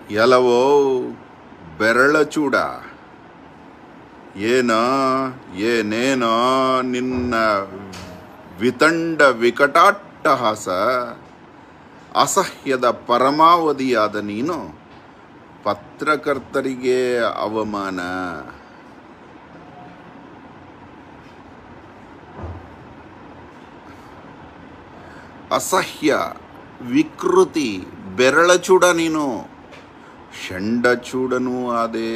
ಎಲವೋ ಬೆರಳ ಚೂಡ ಏನೋ ಏನೇನೋ ನಿನ್ನ ವಿತಂಡ ವಿಕಟಾಟ್ಟಹಾಸ ಅಸಹ್ಯದ ಪರಮಾವಧಿಯಾದ ನೀನು ಪತ್ರಕರ್ತರಿಗೆ ಅವಮಾನ ಅಸಹ್ಯ ವಿಕೃತಿ ಬೆರಳಚೂಡ ನೀನು ಚೂಡನೂ ಆದೆ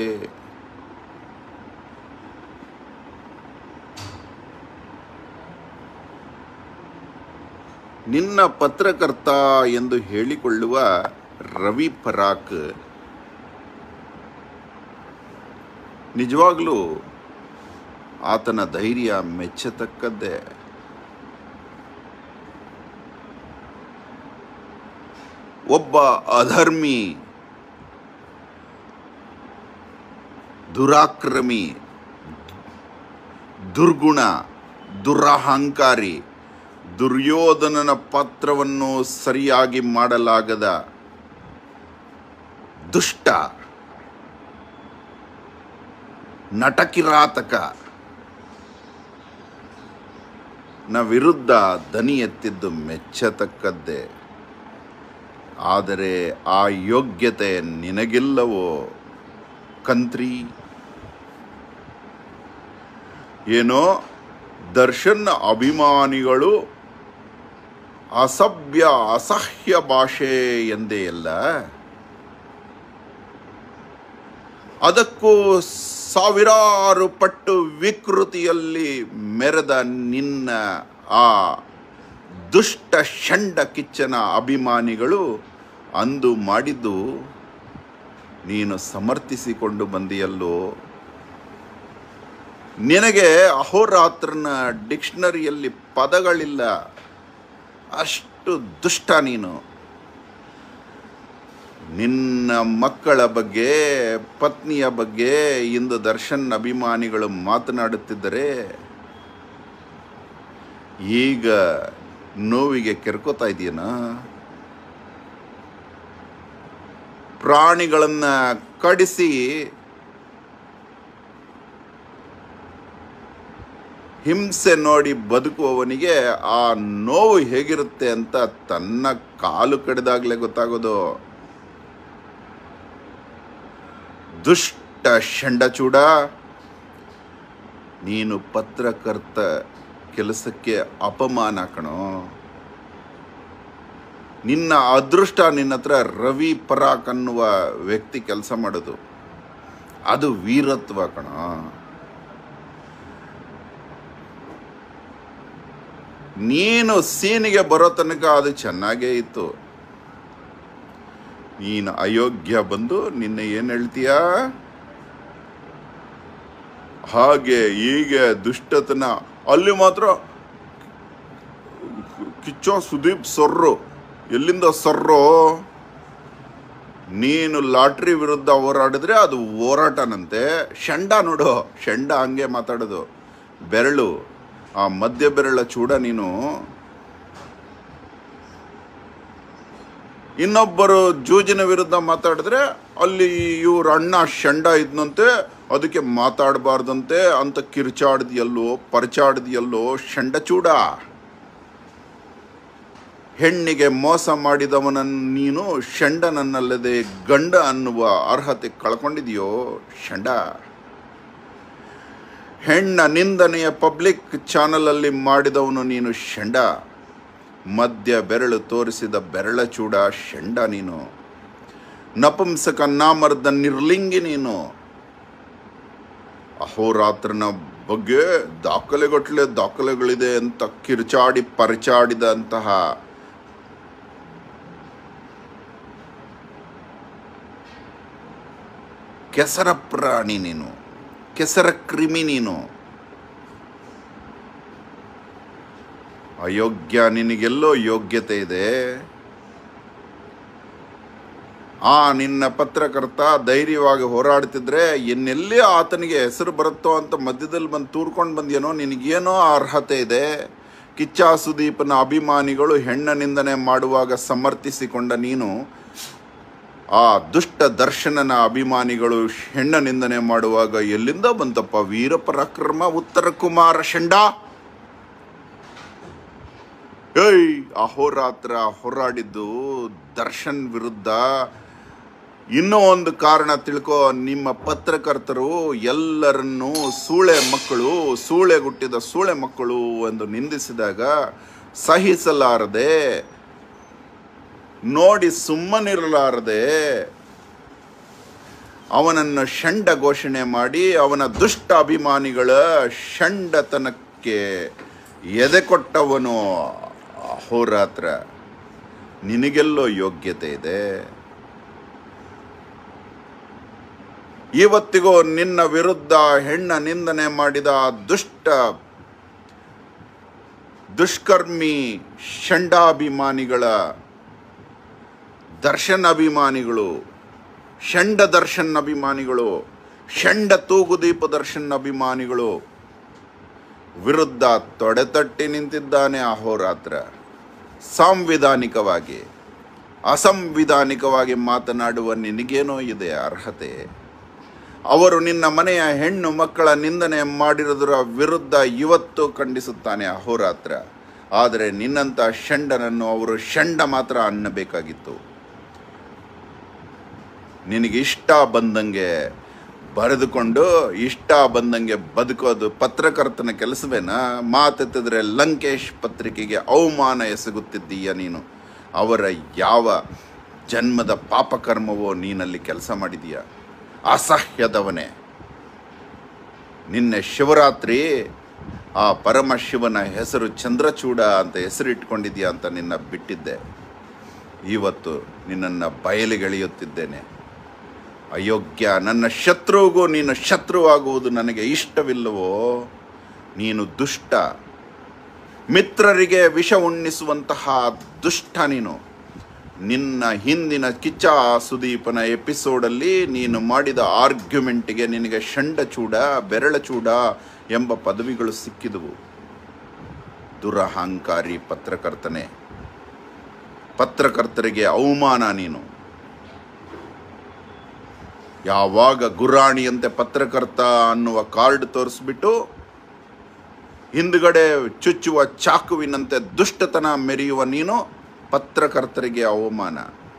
ನಿನ್ನ ಪತ್ರಕರ್ತ ಎಂದು ಹೇಳಿಕೊಳ್ಳುವ ರವಿ ಪರಾಕ್ ನಿಜವಾಗ್ಲೂ ಆತನ ಧೈರ್ಯ ಮೆಚ್ಚತಕ್ಕದ್ದೇ ಒಬ್ಬ ಅಧರ್ಮಿ ದುರಾಕ್ರಮಿ ದುರ್ಗುಣ ದುರಹಂಕಾರಿ ದುರ್ಯೋಧನನ ಪಾತ್ರವನ್ನು ಸರಿಯಾಗಿ ಮಾಡಲಾಗದ ದುಷ್ಟ ನಟಕಿರಾತಕ ನ ವಿರುದ್ಧ ದನಿ ಎತ್ತಿದ್ದು ಮೆಚ್ಚತಕ್ಕದ್ದೇ ಆದರೆ ಆ ಯೋಗ್ಯತೆ ನಿನಗಿಲ್ಲವೋ ಕಂತ್ರಿ ಏನೋ ದರ್ಶನ್ ಅಭಿಮಾನಿಗಳು ಅಸಭ್ಯ ಅಸಹ್ಯ ಭಾಷೆ ಎಂದೇ ಅಲ್ಲ ಅದಕ್ಕೂ ಸಾವಿರಾರು ಪಟ್ಟು ವಿಕೃತಿಯಲ್ಲಿ ಮೆರೆದ ನಿನ್ನ ಆ ದುಷ್ಟ ಷಂಡ ಕಿಚ್ಚನ ಅಭಿಮಾನಿಗಳು ಅಂದು ಮಾಡಿದ್ದು ನೀನು ಸಮರ್ಥಿಸಿಕೊಂಡು ಬಂದಿಯಲ್ಲೋ ನಿನಗೆ ಅಹೋರಾತ್ರನ ಡಿಕ್ಷನರಿಯಲ್ಲಿ ಪದಗಳಿಲ್ಲ ಅಷ್ಟು ದುಷ್ಟ ನೀನು ನಿನ್ನ ಮಕ್ಕಳ ಬಗ್ಗೆ ಪತ್ನಿಯ ಬಗ್ಗೆ ಇಂದು ದರ್ಶನ್ ಅಭಿಮಾನಿಗಳು ಮಾತನಾಡುತ್ತಿದ್ದರೆ ಈಗ ನೋವಿಗೆ ಕೆರ್ಕೋತಾ ಇದೆಯೇನ ಪ್ರಾಣಿಗಳನ್ನ ಕಡಿಸಿ ಹಿಂಸೆ ನೋಡಿ ಬದುಕುವವನಿಗೆ ಆ ನೋವು ಹೇಗಿರುತ್ತೆ ಅಂತ ತನ್ನ ಕಾಲು ಕಡಿದಾಗಲೇ ಗೊತ್ತಾಗೋದು ದುಷ್ಟ ಷಂಡಚೂಡ ನೀನು ಪತ್ರಕರ್ತ ಕೆಲಸಕ್ಕೆ ಅಪಮಾನ ಕಣೋ ನಿನ್ನ ಅದೃಷ್ಟ ನಿನ್ನ ಹತ್ರ ರವಿ ಪರಾಕ್ ಅನ್ನುವ ವ್ಯಕ್ತಿ ಕೆಲಸ ಮಾಡೋದು ಅದು ವೀರತ್ವ ಕಣೋ ನೀನು ಸೀನಿಗೆ ಬರೋ ತನಕ ಅದು ಚೆನ್ನಾಗೇ ಇತ್ತು ನೀನು ಅಯೋಗ್ಯ ಬಂದು ನಿನ್ನ ಏನು ಹೇಳ್ತೀಯ ಹಾಗೆ ಹೀಗೆ ದುಷ್ಟತನ ಅಲ್ಲಿ ಮಾತ್ರ ಕಿಚ್ಚೋ ಸುದೀಪ್ ಸೊರ್ರು ಎಲ್ಲಿಂದ ಸೊರ್ರೋ ನೀನು ಲಾಟ್ರಿ ವಿರುದ್ಧ ಹೋರಾಡಿದ್ರೆ ಅದು ಹೋರಾಟನಂತೆ ಶಂಡ ನೋಡು ಶಂಡ ಹಂಗೆ ಮಾತಾಡೋದು ಬೆರಳು ಆ ಮಧ್ಯ ಬೆರಳ ಚೂಡ ನೀನು ಇನ್ನೊಬ್ಬರು ಜೂಜಿನ ವಿರುದ್ಧ ಮಾತಾಡಿದ್ರೆ ಅಲ್ಲಿ ಇವ್ರ ಅಣ್ಣ ಶಂಡ ಇದ್ನಂತೆ ಅದಕ್ಕೆ ಮಾತಾಡಬಾರ್ದಂತೆ ಅಂತ ಕಿರ್ಚಾಡ್ದಿಯಲ್ಲೋ ಪರ್ಚಾಡ್ದಿಯಲ್ಲೋ ಶಂಡ ಚೂಡ ಹೆಣ್ಣಿಗೆ ಮೋಸ ಮಾಡಿದವನನ್ನು ನೀನು ಷಂಡನನ್ನಲ್ಲದೆ ಗಂಡ ಅನ್ನುವ ಅರ್ಹತೆ ಕಳ್ಕೊಂಡಿದೆಯೋ ಷಂಡ ಹೆಣ್ಣ ನಿಂದನೆಯ ಪಬ್ಲಿಕ್ ಚಾನಲಲ್ಲಿ ಮಾಡಿದವನು ನೀನು ಷಂಡ ಮಧ್ಯ ಬೆರಳು ತೋರಿಸಿದ ಬೆರಳ ಚೂಡ ಷಂಡ ನೀನು ನಪುಂಸಕ ನಾಮರ್ದ ನಿರ್ಲಿಂಗಿ ನೀನು ಅಹೋರಾತ್ರನ ಬಗ್ಗೆ ದಾಖಲೆಗಟ್ಟಲೆ ದಾಖಲೆಗಳಿದೆ ಅಂತ ಕಿರ್ಚಾಡಿ ಪರಚಾಡಿದಂತಹ ಕೆಸರ ಪ್ರಾಣಿ ನೀನು ಕೆಸರ ಕ್ರಿಮಿ ನೀನು ಅಯೋಗ್ಯ ನಿನಗೆಲ್ಲೋ ಯೋಗ್ಯತೆ ಇದೆ ಆ ನಿನ್ನ ಪತ್ರಕರ್ತ ಧೈರ್ಯವಾಗಿ ಹೋರಾಡ್ತಿದ್ರೆ ಇನ್ನೆಲ್ಲಿ ಆತನಿಗೆ ಹೆಸರು ಬರುತ್ತೋ ಅಂತ ಮಧ್ಯದಲ್ಲಿ ಬಂದು ತೂರ್ಕೊಂಡು ಬಂದೇನೋ ನಿನಗೇನೋ ಅರ್ಹತೆ ಇದೆ ಕಿಚ್ಚ ಸುದೀಪನ ಅಭಿಮಾನಿಗಳು ಹೆಣ್ಣ ನಿಂದನೆ ಮಾಡುವಾಗ ಸಮರ್ಥಿಸಿಕೊಂಡ ನೀನು ಆ ದುಷ್ಟ ದರ್ಶನನ ಅಭಿಮಾನಿಗಳು ಹೆಣ್ಣ ನಿಂದನೆ ಮಾಡುವಾಗ ಎಲ್ಲಿಂದ ಬಂತಪ್ಪ ವೀರ ಪರಾಕ್ರಮ ಉತ್ತರ ಕುಮಾರ ಶಂಡ ಏಯ್ ಅಹೋರಾತ್ರ ಹೋರಾಡಿದ್ದು ದರ್ಶನ್ ವಿರುದ್ಧ ಇನ್ನೂ ಒಂದು ಕಾರಣ ತಿಳ್ಕೊ ನಿಮ್ಮ ಪತ್ರಕರ್ತರು ಎಲ್ಲರನ್ನೂ ಸೂಳೆ ಮಕ್ಕಳು ಸೂಳೆ ಹುಟ್ಟಿದ ಸೂಳೆ ಮಕ್ಕಳು ಎಂದು ನಿಂದಿಸಿದಾಗ ಸಹಿಸಲಾರದೆ ನೋಡಿ ಸುಮ್ಮನಿರಲಾರದೆ ಅವನನ್ನು ಷಂಡ ಘೋಷಣೆ ಮಾಡಿ ಅವನ ದುಷ್ಟ ಅಭಿಮಾನಿಗಳ ಷಂಡತನಕ್ಕೆ ಎದೆ ಕೊಟ್ಟವನು ಅಹೋರಾತ್ರ ನಿನಗೆಲ್ಲೋ ಯೋಗ್ಯತೆ ಇದೆ ಇವತ್ತಿಗೂ ನಿನ್ನ ವಿರುದ್ಧ ಹೆಣ್ಣ ನಿಂದನೆ ಮಾಡಿದ ಆ ದುಷ್ಟ ದುಷ್ಕರ್ಮಿ ಷಂಡಾಭಿಮಾನಿಗಳ ದರ್ಶನ್ ಅಭಿಮಾನಿಗಳು ಷಂಡ ದರ್ಶನ್ ಅಭಿಮಾನಿಗಳು ಷಂಡ ತೂಗುದೀಪ ದರ್ಶನ್ ಅಭಿಮಾನಿಗಳು ವಿರುದ್ಧ ತೊಡೆತಟ್ಟಿ ನಿಂತಿದ್ದಾನೆ ಅಹೋರಾತ್ರ ಸಾಂವಿಧಾನಿಕವಾಗಿ ಅಸಂವಿಧಾನಿಕವಾಗಿ ಮಾತನಾಡುವ ನಿನಗೇನೋ ಇದೆ ಅರ್ಹತೆ ಅವರು ನಿನ್ನ ಮನೆಯ ಹೆಣ್ಣು ಮಕ್ಕಳ ನಿಂದನೆ ಮಾಡಿರೋದರ ವಿರುದ್ಧ ಇವತ್ತು ಖಂಡಿಸುತ್ತಾನೆ ಅಹೋರಾತ್ರ ಆದರೆ ನಿನ್ನಂಥ ಷಂಡನನ್ನು ಅವರು ಷಂಡ ಮಾತ್ರ ಅನ್ನಬೇಕಾಗಿತ್ತು ನಿನಗೆ ಇಷ್ಟ ಬಂದಂಗೆ ಬರೆದುಕೊಂಡು ಇಷ್ಟ ಬಂದಂಗೆ ಬದುಕೋದು ಪತ್ರಕರ್ತನ ಕೆಲಸವೇನ ಮಾತೆತ್ತಿದ್ರೆ ಲಂಕೇಶ್ ಪತ್ರಿಕೆಗೆ ಅವಮಾನ ಎಸಗುತ್ತಿದ್ದೀಯ ನೀನು ಅವರ ಯಾವ ಜನ್ಮದ ಪಾಪಕರ್ಮವೋ ನೀನಲ್ಲಿ ಕೆಲಸ ಮಾಡಿದೀಯ ಅಸಹ್ಯದವನೇ ನಿನ್ನೆ ಶಿವರಾತ್ರಿ ಆ ಪರಮಶಿವನ ಹೆಸರು ಚಂದ್ರಚೂಡ ಅಂತ ಹೆಸರಿಟ್ಕೊಂಡಿದ್ಯಾ ಅಂತ ನಿನ್ನ ಬಿಟ್ಟಿದ್ದೆ ಇವತ್ತು ನಿನ್ನನ್ನು ಬಯಲಿಗೆಳೆಯುತ್ತಿದ್ದೇನೆ ಅಯೋಗ್ಯ ನನ್ನ ಶತ್ರುವಿಗೂ ನೀನು ಶತ್ರುವಾಗುವುದು ನನಗೆ ಇಷ್ಟವಿಲ್ಲವೋ ನೀನು ದುಷ್ಟ ಮಿತ್ರರಿಗೆ ವಿಷ ಉಣ್ಣಿಸುವಂತಹ ದುಷ್ಟ ನೀನು ನಿನ್ನ ಹಿಂದಿನ ಕಿಚ್ಚ ಸುದೀಪನ ಎಪಿಸೋಡಲ್ಲಿ ನೀನು ಮಾಡಿದ ಆರ್ಗ್ಯುಮೆಂಟಿಗೆ ನಿನಗೆ ಷಂಡಚೂಡ ಬೆರಳಚೂಡ ಎಂಬ ಪದವಿಗಳು ಸಿಕ್ಕಿದವು ದುರಹಂಕಾರಿ ಪತ್ರಕರ್ತನೆ ಪತ್ರಕರ್ತರಿಗೆ ಅವಮಾನ ನೀನು ಯಾವಾಗ ಗುರಾಣಿಯಂತೆ ಪತ್ರಕರ್ತ ಅನ್ನುವ ಕಾರ್ಡ್ ತೋರಿಸ್ಬಿಟ್ಟು ಹಿಂದ್ಗಡೆ ಚುಚ್ಚುವ ಚಾಕುವಿನಂತೆ ದುಷ್ಟತನ ಮೆರೆಯುವ ನೀನು ಪತ್ರಕರ್ತರಿಗೆ ಅವಮಾನ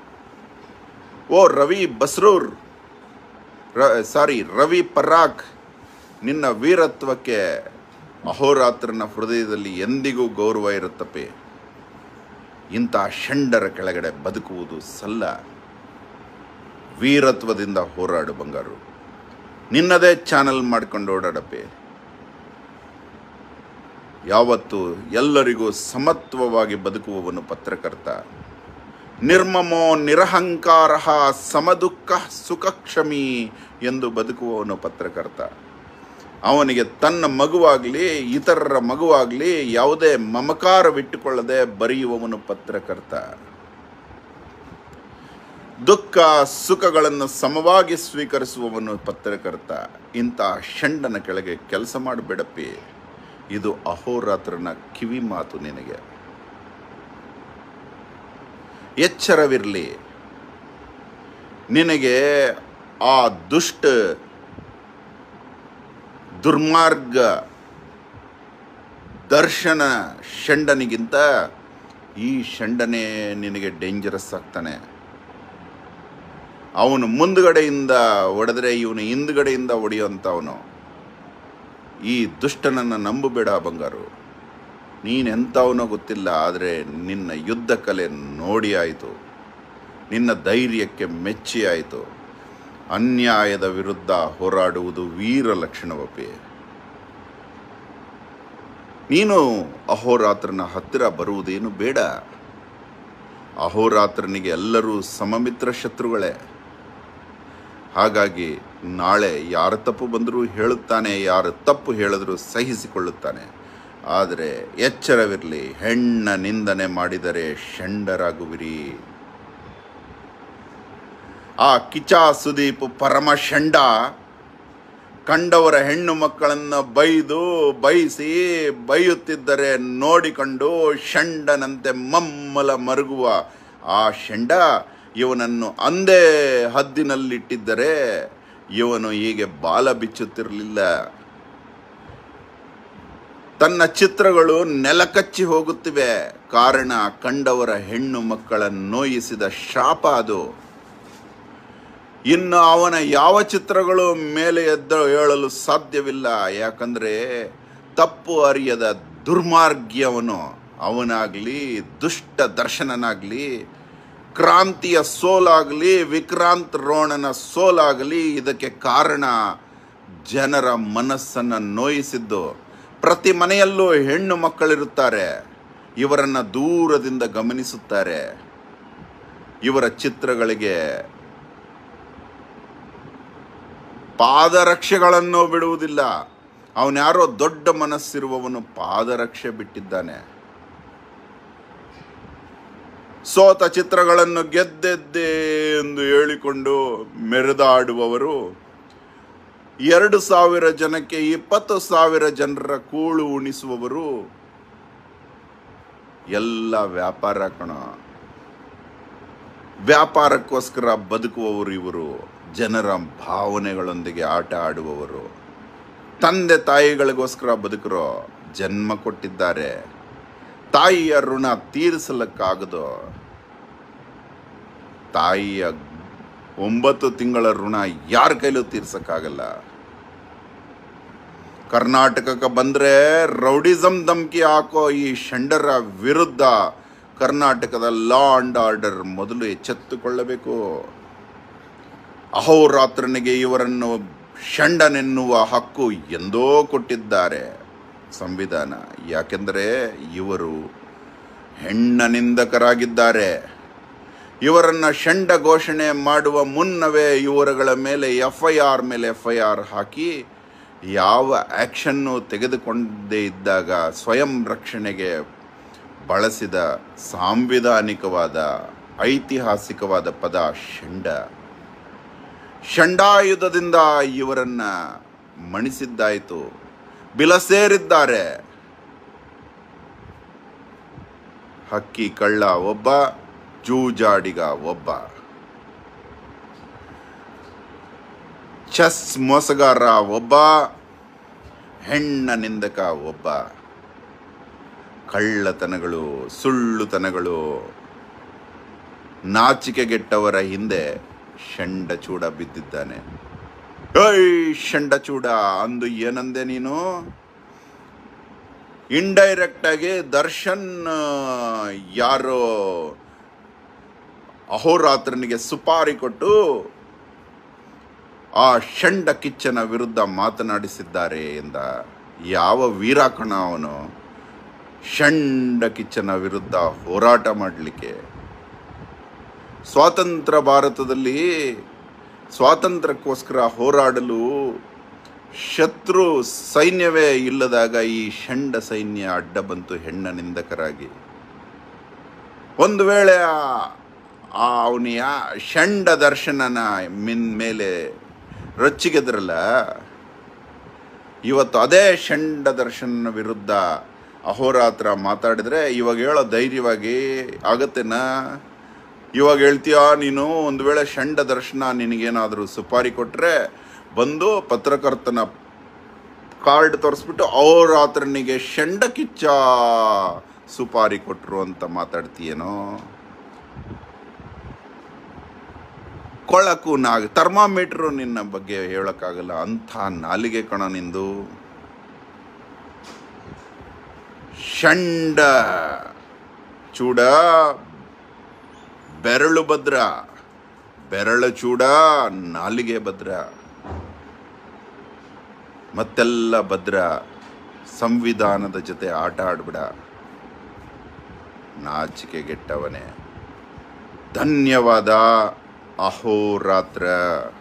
ಓ ರವಿ ಬಸ್ರೂರ್ ಸಾರಿ ರವಿ ಪರಾಕ್ ನಿನ್ನ ವೀರತ್ವಕ್ಕೆ ಅಹೋರಾತ್ರನ ಹೃದಯದಲ್ಲಿ ಎಂದಿಗೂ ಗೌರವ ಇರುತ್ತಪ್ಪೆ ಇಂಥ ಷಂಡರ ಕೆಳಗಡೆ ಬದುಕುವುದು ಸಲ್ಲ ವೀರತ್ವದಿಂದ ಹೋರಾಡು ಬಂಗಾರು ನಿನ್ನದೇ ಚಾನಲ್ ಮಾಡ್ಕೊಂಡು ಓಡಾಡಪ್ಪೆ ಯಾವತ್ತು ಎಲ್ಲರಿಗೂ ಸಮತ್ವವಾಗಿ ಬದುಕುವವನು ಪತ್ರಕರ್ತ ನಿರ್ಮಮೋ ನಿರಹಂಕಾರ ಸಮದುಃಖ ಸುಖಕ್ಷಮಿ ಎಂದು ಬದುಕುವವನು ಪತ್ರಕರ್ತ ಅವನಿಗೆ ತನ್ನ ಮಗುವಾಗಲಿ ಇತರರ ಮಗುವಾಗಲಿ ಯಾವುದೇ ಮಮಕಾರವಿಟ್ಟುಕೊಳ್ಳದೆ ಬರೆಯುವವನು ಪತ್ರಕರ್ತ ದುಃಖ ಸುಖಗಳನ್ನು ಸಮವಾಗಿ ಸ್ವೀಕರಿಸುವವನು ಪತ್ರಕರ್ತ ಇಂಥ ಷಂಡನ ಕೆಳಗೆ ಕೆಲಸ ಮಾಡಬೇಡಪ್ಪಿ ಇದು ಅಹೋರಾತ್ರನ ಕಿವಿ ಮಾತು ನಿನಗೆ ಎಚ್ಚರವಿರಲಿ ನಿನಗೆ ಆ ದುಷ್ಟ ದುರ್ಮಾರ್ಗ ದರ್ಶನ ಷಂಡನಿಗಿಂತ ಈ ಷಂಡನೇ ನಿನಗೆ ಡೇಂಜರಸ್ ಆಗ್ತಾನೆ ಅವನು ಮುಂದ್ಗಡೆಯಿಂದ ಹೊಡೆದ್ರೆ ಇವನು ಹಿಂದ್ಗಡೆಯಿಂದ ಹೊಡೆಯುವಂಥವನು ಈ ದುಷ್ಟನನ್ನು ನಂಬಬೇಡ ಬಂಗಾರು ನೀನೆಂಥವನೋ ಗೊತ್ತಿಲ್ಲ ಆದರೆ ನಿನ್ನ ಯುದ್ಧ ಕಲೆ ನೋಡಿ ಆಯಿತು ನಿನ್ನ ಧೈರ್ಯಕ್ಕೆ ಮೆಚ್ಚಿ ಆಯಿತು ಅನ್ಯಾಯದ ವಿರುದ್ಧ ಹೋರಾಡುವುದು ವೀರ ಲಕ್ಷಣವಪಿ ನೀನು ಅಹೋರಾತ್ರನ ಹತ್ತಿರ ಬರುವುದೇನು ಬೇಡ ಅಹೋರಾತ್ರನಿಗೆ ಎಲ್ಲರೂ ಸಮಮಿತ್ರ ಶತ್ರುಗಳೇ ಹಾಗಾಗಿ ನಾಳೆ ಯಾರ ತಪ್ಪು ಬಂದರೂ ಹೇಳುತ್ತಾನೆ ಯಾರು ತಪ್ಪು ಹೇಳಿದರೂ ಸಹಿಸಿಕೊಳ್ಳುತ್ತಾನೆ ಆದರೆ ಎಚ್ಚರವಿರಲಿ ಹೆಣ್ಣ ನಿಂದನೆ ಮಾಡಿದರೆ ಷಂಡರಾಗುವಿರಿ ಆ ಕಿಚಾ ಸುದೀಪ್ ಪರಮ ಷಂಡ ಕಂಡವರ ಹೆಣ್ಣು ಮಕ್ಕಳನ್ನು ಬೈದು ಬೈಸಿ ಬೈಯುತ್ತಿದ್ದರೆ ನೋಡಿಕೊಂಡು ಷಂಡನಂತೆ ಮಮ್ಮಲ ಮರುಗುವ ಆ ಷಂಡ ಇವನನ್ನು ಅಂದೇ ಹದ್ದಿನಲ್ಲಿಟ್ಟಿದ್ದರೆ ಇವನು ಹೀಗೆ ಬಾಲ ಬಿಚ್ಚುತ್ತಿರಲಿಲ್ಲ ತನ್ನ ಚಿತ್ರಗಳು ನೆಲಕಚ್ಚಿ ಹೋಗುತ್ತಿವೆ ಕಾರಣ ಕಂಡವರ ಹೆಣ್ಣು ಮಕ್ಕಳ ನೋಯಿಸಿದ ಶಾಪ ಅದು ಇನ್ನು ಅವನ ಯಾವ ಚಿತ್ರಗಳು ಮೇಲೆ ಎದ್ದ ಹೇಳಲು ಸಾಧ್ಯವಿಲ್ಲ ಯಾಕಂದ್ರೆ ತಪ್ಪು ಅರಿಯದ ದುರ್ಮಾರ್ಗಿಯವನು ಅವನಾಗ್ಲಿ ದುಷ್ಟ ದರ್ಶನನಾಗ್ಲಿ ಕ್ರಾಂತಿಯ ಸೋಲಾಗಲಿ ವಿಕ್ರಾಂತ್ ರೋಣನ ಸೋಲಾಗಲಿ ಇದಕ್ಕೆ ಕಾರಣ ಜನರ ಮನಸ್ಸನ್ನು ನೋಯಿಸಿದ್ದು ಪ್ರತಿ ಮನೆಯಲ್ಲೂ ಹೆಣ್ಣು ಮಕ್ಕಳಿರುತ್ತಾರೆ ಇವರನ್ನ ದೂರದಿಂದ ಗಮನಿಸುತ್ತಾರೆ ಇವರ ಚಿತ್ರಗಳಿಗೆ ಪಾದರಕ್ಷೆಗಳನ್ನು ಬಿಡುವುದಿಲ್ಲ ಅವನ್ಯಾರೋ ದೊಡ್ಡ ಮನಸ್ಸಿರುವವನು ಪಾದರಕ್ಷೆ ಬಿಟ್ಟಿದ್ದಾನೆ ಸೋತ ಚಿತ್ರಗಳನ್ನು ಗೆದ್ದೆದ್ದೆ ಎಂದು ಹೇಳಿಕೊಂಡು ಮೆರೆದಾಡುವವರು ಎರಡು ಸಾವಿರ ಜನಕ್ಕೆ ಇಪ್ಪತ್ತು ಸಾವಿರ ಜನರ ಕೂಳು ಉಣಿಸುವವರು ಎಲ್ಲ ವ್ಯಾಪಾರ ಕಣ ವ್ಯಾಪಾರಕ್ಕೋಸ್ಕರ ಬದುಕುವವರು ಇವರು ಜನರ ಭಾವನೆಗಳೊಂದಿಗೆ ಆಟ ಆಡುವವರು ತಂದೆ ತಾಯಿಗಳಿಗೋಸ್ಕರ ಬದುಕರೋ ಜನ್ಮ ಕೊಟ್ಟಿದ್ದಾರೆ ತಾಯಿಯ ಋಣ ತೀರಿಸಲಕ್ಕಾಗದು ತಾಯಿಯ ಒಂಬತ್ತು ತಿಂಗಳ ಋಣ ಯಾರ ಕೈಲೂ ತೀರ್ಸಕ್ಕಾಗಲ್ಲ ಕರ್ನಾಟಕಕ್ಕೆ ಬಂದ್ರೆ ರೌಡಿಸಂ ಧಮ್ಕಿ ಹಾಕೋ ಈ ಷಂಡರ ವಿರುದ್ಧ ಕರ್ನಾಟಕದ ಲಾ ಅಂಡ್ ಆರ್ಡರ್ ಮೊದಲು ಎಚ್ಚೆತ್ತುಕೊಳ್ಳಬೇಕು ಅಹೋರಾತ್ರನಿಗೆ ಇವರನ್ನು ಷಂಡನೆನ್ನುವ ಹಕ್ಕು ಎಂದೋ ಕೊಟ್ಟಿದ್ದಾರೆ ಸಂವಿಧಾನ ಯಾಕೆಂದರೆ ಇವರು ಹೆಣ್ಣ ನಿಂದಕರಾಗಿದ್ದಾರೆ ಇವರನ್ನ ಷಂಡ ಘೋಷಣೆ ಮಾಡುವ ಮುನ್ನವೇ ಇವರುಗಳ ಮೇಲೆ ಎಫ್ ಐ ಆರ್ ಮೇಲೆ ಎಫ್ ಐ ಆರ್ ಹಾಕಿ ಯಾವ ಆ್ಯಕ್ಷನ್ನು ತೆಗೆದುಕೊಂಡೇ ಇದ್ದಾಗ ಸ್ವಯಂ ರಕ್ಷಣೆಗೆ ಬಳಸಿದ ಸಾಂವಿಧಾನಿಕವಾದ ಐತಿಹಾಸಿಕವಾದ ಪದ ಷಂಡ ಷಂಡಾಯುಧದಿಂದ ಇವರನ್ನ ಮಣಿಸಿದ್ದಾಯಿತು ಬಿಲಸೇರಿದ್ದಾರೆ ಹಕ್ಕಿ ಕಳ್ಳ ಒಬ್ಬ ಜೂಜಾಡಿಗ ಒಬ್ಬ ಚೆಸ್ ಮೋಸಗಾರ ಒಬ್ಬ ಹೆಣ್ಣ ನಿಂದಕ ಒಬ್ಬ ಕಳ್ಳತನಗಳು ಸುಳ್ಳುತನಗಳು ನಾಚಿಕೆಗೆಟ್ಟವರ ಹಿಂದೆ ಷಂಡಚೂಡ ಬಿದ್ದಿದ್ದಾನೆ ಏಯ್ ಷಂಡಚೂಡ ಅಂದು ಏನಂದೆ ನೀನು ಇಂಡೈರೆಕ್ಟ್ ಆಗಿ ದರ್ಶನ್ ಆ, ಯಾರೋ ಅಹೋರಾತ್ರನಿಗೆ ಸುಪಾರಿ ಕೊಟ್ಟು ಆ ಷಂಡ ಕಿಚ್ಚನ ವಿರುದ್ಧ ಮಾತನಾಡಿಸಿದ್ದಾರೆ ಎಂದ ಯಾವ ವೀರಾಕಣ ಅವನು ಷಂಡ ಕಿಚ್ಚನ ವಿರುದ್ಧ ಹೋರಾಟ ಮಾಡಲಿಕ್ಕೆ ಸ್ವಾತಂತ್ರ್ಯ ಭಾರತದಲ್ಲಿ ಸ್ವಾತಂತ್ರ್ಯಕ್ಕೋಸ್ಕರ ಹೋರಾಡಲು ಶತ್ರು ಸೈನ್ಯವೇ ಇಲ್ಲದಾಗ ಈ ಷಂಡ ಸೈನ್ಯ ಅಡ್ಡ ಬಂತು ಹೆಣ್ಣ ನಿಂದಕರಾಗಿ ಒಂದು ವೇಳೆ ಅವನಿಯ ಷಂಡ ದರ್ಶನನ ಮಿನ್ ಮೇಲೆ ರೊಚ್ಚಿಗೆದ್ರಲ್ಲ ಇವತ್ತು ಅದೇ ಷಂಡ ದರ್ಶನ ವಿರುದ್ಧ ಅಹೋರಾತ್ರ ಮಾತಾಡಿದ್ರೆ ಇವಾಗ ಹೇಳೋ ಧೈರ್ಯವಾಗಿ ಆಗತ್ತೇನಾ ಇವಾಗ ಹೇಳ್ತೀಯ ನೀನು ಒಂದು ವೇಳೆ ಷಂಡ ದರ್ಶನ ನಿನಗೇನಾದರೂ ಸುಪಾರಿ ಕೊಟ್ಟರೆ ಬಂದು ಪತ್ರಕರ್ತನ ಕಾರ್ಡ್ ತೋರಿಸ್ಬಿಟ್ಟು ಅಹೋರಾತ್ರನಿಗೆ ಷಂಡ ಕಿಚ್ಚ ಸುಪಾರಿ ಕೊಟ್ಟರು ಅಂತ ಮಾತಾಡ್ತೀಯೇನೋ ಕೊಳಕು ನಾಗ ಥರ್ಮಾಮೀಟ್ರು ನಿನ್ನ ಬಗ್ಗೆ ಹೇಳೋಕ್ಕಾಗಲ್ಲ ಅಂಥ ನಾಲಿಗೆ ಕಣ ನಿಂದು ಷಂಡ ಚೂಡ ಬೆರಳು ಭದ್ರ ಬೆರಳು ಚೂಡ ನಾಲಿಗೆ ಭದ್ರ ಮತ್ತೆಲ್ಲ ಭದ್ರ ಸಂವಿಧಾನದ ಜೊತೆ ಆಟ ಆಡ್ಬಿಡ ನಾಚಿಕೆಗೆಟ್ಟವನೇ ಧನ್ಯವಾದ ಅಹೋರಾತ್ರ